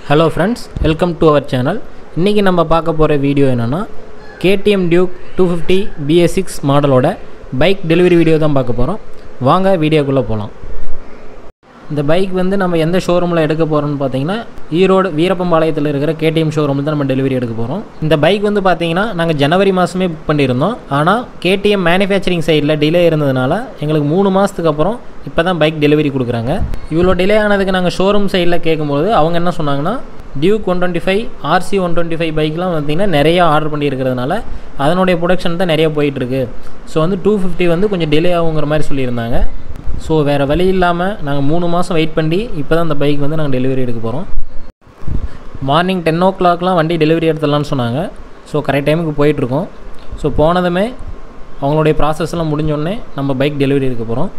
hello friends welcome to our channel இன்றைக்கி நம்ம பார்க்க போகிற வீடியோ என்னென்னா KTM Duke two fifty BS six மாடலோட பைக் டெலிவரி வீடியோ தான் பார்க்க போகிறோம் வாங்க வீடியோக்குள்ளே போகலாம் இந்த பைக் வந்து நம்ம எந்த ஷோரூமில் எடுக்க போகிறோம்னு பார்த்தீங்கன்னா ஈரோடு வீரப்பம்பாளையத்தில் இருக்கிற கேடிஎம் ஷோரூமில் தான் நம்ம டெலிவரி எடுக்க போகிறோம் இந்த பைக் வந்து பார்த்தீங்கன்னா நாங்கள் ஜனவரி மாதமே புக் பண்ணியிருந்தோம் ஆனால் கேடிஎம் மேனுஃபேக்சரிங் சைடில் டிலே இருந்ததுனால எங்களுக்கு மூணு மாதத்துக்கு அப்புறம் இப்போ தான் பைக் டெலிவரி கொடுக்குறாங்க இவ்வளோ டிலே ஆனதுக்கு நாங்கள் ஷோரூம் சைடில் கேட்கும்போது அவங்க என்ன சொன்னாங்கன்னா Duke one twenty five RC one twenty five பைக்லாம் பார்த்தீங்கன்னா நிறையா ஆர்டர் பண்ணியிருக்கிறதுனால அதனுடைய ப்ரொடக்ஷன் தான் நிறைய போயிட்டுருக்கு ஸோ வந்து டூ ஃபிஃப்டி வந்து கொஞ்சம் டிலே ஆகுங்கிற மாதிரி சொல்லியிருந்தாங்க ஸோ வேறு வழி இல்லாமல் நாங்கள் மூணு மாதம் வெயிட் பண்ணி இப்போ தான் அந்த பைக் வந்து நாங்கள் டெலிவரி எடுக்க போகிறோம் மார்னிங் டென் ஓ கிளாக்லாம் வண்டி டெலிவரி எடுத்துடலாம்னு சொன்னாங்க ஸோ கரெக்ட் டைமுக்கு போயிட்டுருக்கோம் ஸோ போனதுமே அவங்களுடைய ப்ராசஸ்லாம் முடிஞ்சோடனே நம்ம பைக் டெலிவரி எடுக்க போகிறோம்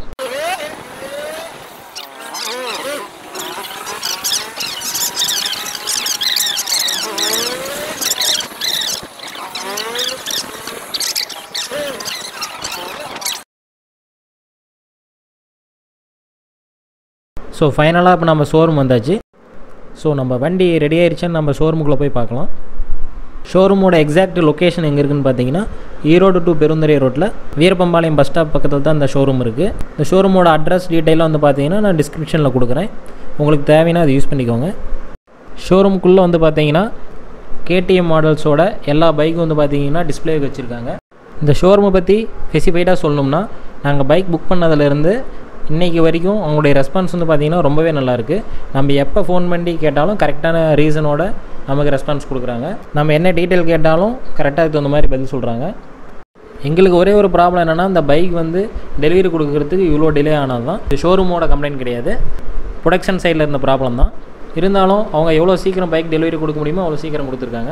ஸோ ஃபைனலாக இப்போ நம்ம ஷோரூம் வந்தாச்சு ஸோ நம்ம வண்டி ரெடி ஆயிடுச்சுன்னு நம்ம ஷோரூமுக்குள்ளே போய் பார்க்கலாம் ஷோரூமோட எக்ஸாக்ட் லொக்கேஷன் எங்கே இருக்குன்னு பார்த்தீங்கன்னா ஈரோடு டு பெருந்துறை ரோட்டில் வீரப்பம்பாளையம் பஸ் ஸ்டாப் பக்கத்தில் தான் இந்த ஷோரூம் இருக்குது இந்த ஷோரூமோட அட்ரஸ் டீட்டெயிலாக வந்து பார்த்தீங்கன்னா நான் டிஸ்கிரிப்ஷனில் கொடுக்குறேன் உங்களுக்கு தேவைன்னா அதை யூஸ் பண்ணிக்கோங்க ஷோரூமுக்குள்ளே வந்து பார்த்தீங்கன்னா கேடிஎம் மாடல்ஸோட எல்லா பைக்கும் வந்து பார்த்தீங்கன்னா டிஸ்பிளே வச்சுருக்காங்க இந்த ஷோரூமை பற்றி ஸ்பெசிஃபைடாக சொல்லணும்னா நாங்கள் பைக் புக் பண்ணதுலேருந்து இன்றைக்கி வரைக்கும் அவங்களுடைய ரெஸ்பான்ஸ் வந்து பார்த்திங்கன்னா ரொம்பவே நல்லாயிருக்கு நம்ம எப்போ ஃபோன் பண்ணி கேட்டாலும் கரெக்டான ரீசனோட நமக்கு ரெஸ்பான்ஸ் கொடுக்குறாங்க நம்ம என்ன டீட்டெயில் கேட்டாலும் கரெக்டாக அதுக்கு தகுந்த மாதிரி பதில் சொல்கிறாங்க எங்களுக்கு ஒரே ஒரு ப்ராப்ளம் என்னென்னா இந்த பைக் வந்து டெலிவரி கொடுக்கறதுக்கு இவ்வளோ டிலே ஆனது தான் இது ஷோரூமோட கம்ப்ளைண்ட் கிடையாது ப்ரொடக்ஷன் சைடில் இருந்த ப்ராப்ளம் தான் இருந்தாலும் அவங்க எவ்வளோ சீக்கிரம் பைக் டெலிவரி கொடுக்க முடியுமோ அவ்வளோ சீக்கிரம் கொடுத்துருக்காங்க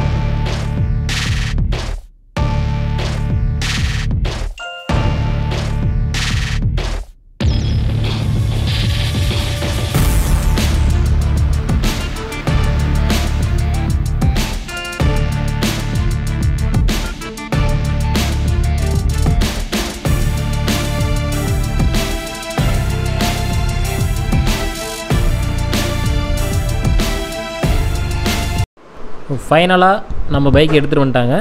ஃபைனலாக நம்ம பைக் எடுத்துகிட்டு வந்துட்டாங்க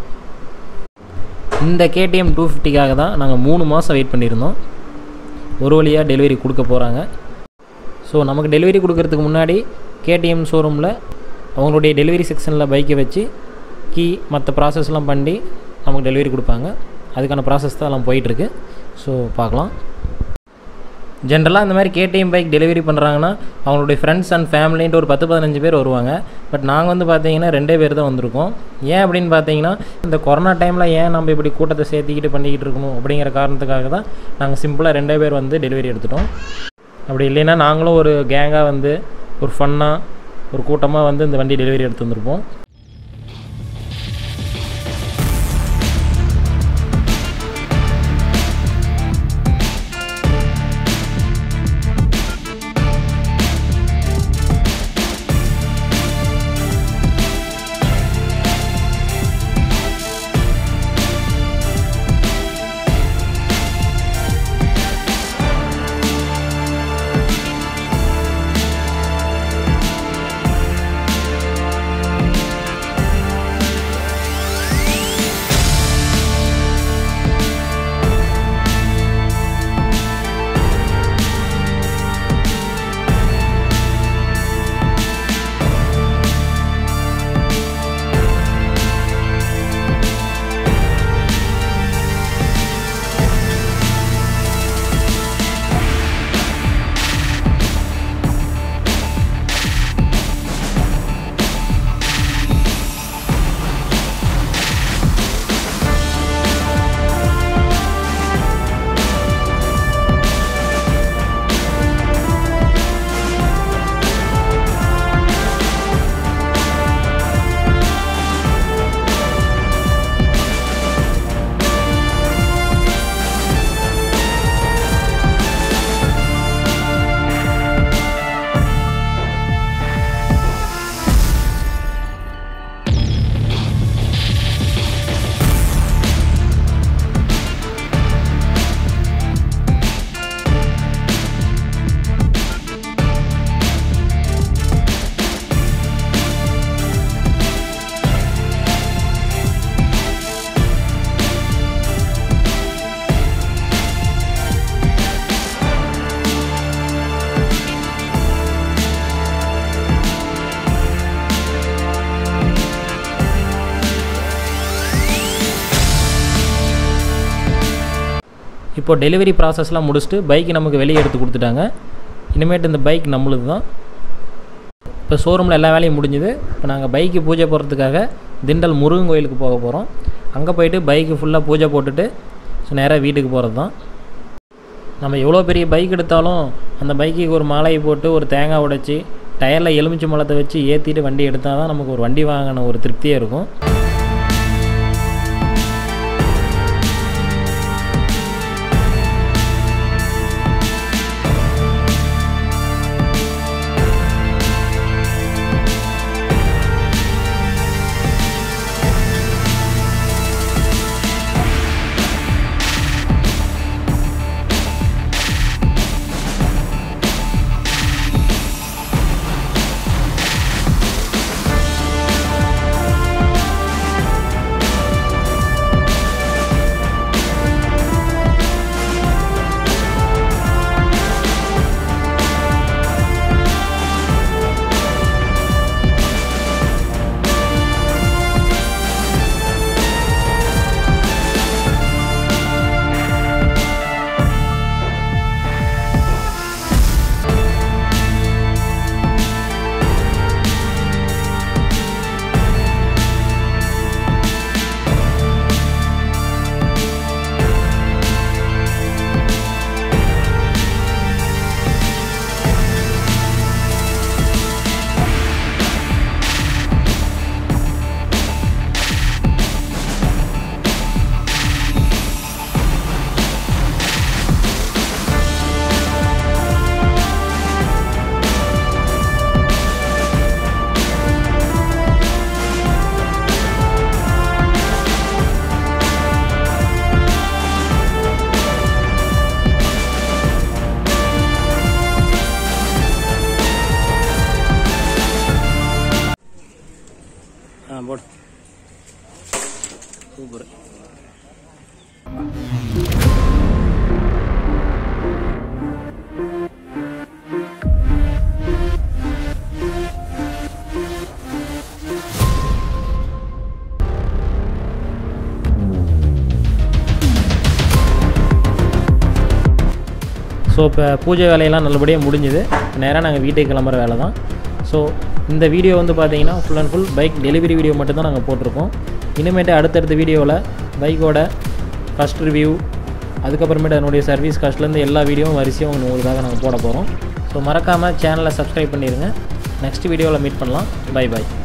இந்த கேடிஎம் டூ ஃபிஃப்டிக்காக தான் நாங்கள் மூணு மாதம் வெயிட் பண்ணியிருந்தோம் ஒரு வழியாக டெலிவரி கொடுக்க போகிறாங்க ஸோ நமக்கு டெலிவரி கொடுக்கறதுக்கு முன்னாடி கேடிஎம் ஷோரூமில் அவங்களுடைய டெலிவரி செக்ஷனில் பைக்கை வச்சு கீ மற்ற ப்ராசஸ்லாம் பண்ணி நமக்கு டெலிவரி கொடுப்பாங்க அதுக்கான ப்ராசஸ் தான் எல்லாம் போயிட்டுருக்கு ஸோ பார்க்கலாம் ஜென்ரலாக இந்த மாதிரி கேடிஎம் பைக் டெலிவரி பண்ணுறாங்கன்னா அவங்களுடைய ஃப்ரெண்ட்ஸ் அண்ட் ஃபேமிலின்ட்டு ஒரு பத்து பதினஞ்சு பேர் வருவாங்க பட் நாங்கள் வந்து பார்த்தீங்கன்னா ரெண்டே பேர் தான் வந்திருக்கோம் ஏன் அப்படின்னு பார்த்தீங்கன்னா இந்த கொரோனா டைமில் ஏன் நம்ம இப்படி கூட்டத்தை சேர்த்திக்கிட்டு பண்ணிக்கிட்டு இருக்கணும் அப்படிங்கிற காரணத்துக்காக தான் நாங்கள் சிம்பிளாக ரெண்டே பேர் வந்து டெலிவரி எடுத்துட்டோம் அப்படி இல்லைன்னா நாங்களும் ஒரு கேங்காக வந்து ஒரு ஃபன்னாக ஒரு கூட்டமாக வந்து இந்த வண்டி டெலிவரி எடுத்து வந்திருப்போம் இப்போ டெலிவரி ப்ராசஸ்லாம் முடிச்சுட்டு பைக் நமக்கு வெளியே எடுத்து கொடுத்துட்டாங்க இனிமேட்டு இந்த பைக் நம்மளுது தான் இப்போ ஷோரூமில் எல்லா வேலையும் முடிஞ்சுது இப்போ நாங்கள் பைக்கு பூஜை போடுறதுக்காக திண்டல் முருகன் கோயிலுக்கு போக போகிறோம் அங்கே போயிட்டு பைக்கு ஃபுல்லாக பூஜை போட்டுட்டு ஸோ நேராக வீட்டுக்கு போகிறது தான் நம்ம எவ்வளோ பெரிய பைக் எடுத்தாலும் அந்த பைக்குக்கு ஒரு மாலையை போட்டு ஒரு தேங்காய் உடைச்சி டயரில் எலுமிச்சை மலத்தை வச்சு ஏற்றிட்டு வண்டி எடுத்தால் தான் நமக்கு ஒரு வண்டி வாங்கின ஒரு திருப்தியே இருக்கும் ஆ போடு சூப்பர் ஸோ இப்போ பூஜை வேலையெல்லாம் நல்லபடியாக முடிஞ்சுது நேராக நாங்கள் வீட்டுக்கு கிளம்புற வேலை தான் ஸோ இந்த வீடியோ வந்து பார்த்தீங்கன்னா full and full bike delivery video மட்டும்தான் நாங்கள் போட்டிருக்கோம் இனிமேட்டு அடுத்தடுத்த வீடியோவில் பைக்கோட ஃபஸ்ட் ரிவ்யூ அதுக்கப்புறமேட்டு அதனுடைய சர்வீஸ் காஸ்ட்லேருந்து எல்லா வீடியோவும் வரிசையும் உங்களுக்காக நாங்கள் போட போகிறோம் ஸோ மறக்காமல் சேனலை சப்ஸ்கிரைப் பண்ணிடுங்க நெக்ஸ்ட் வீடியோவில் மீட் பண்ணலாம் பை பை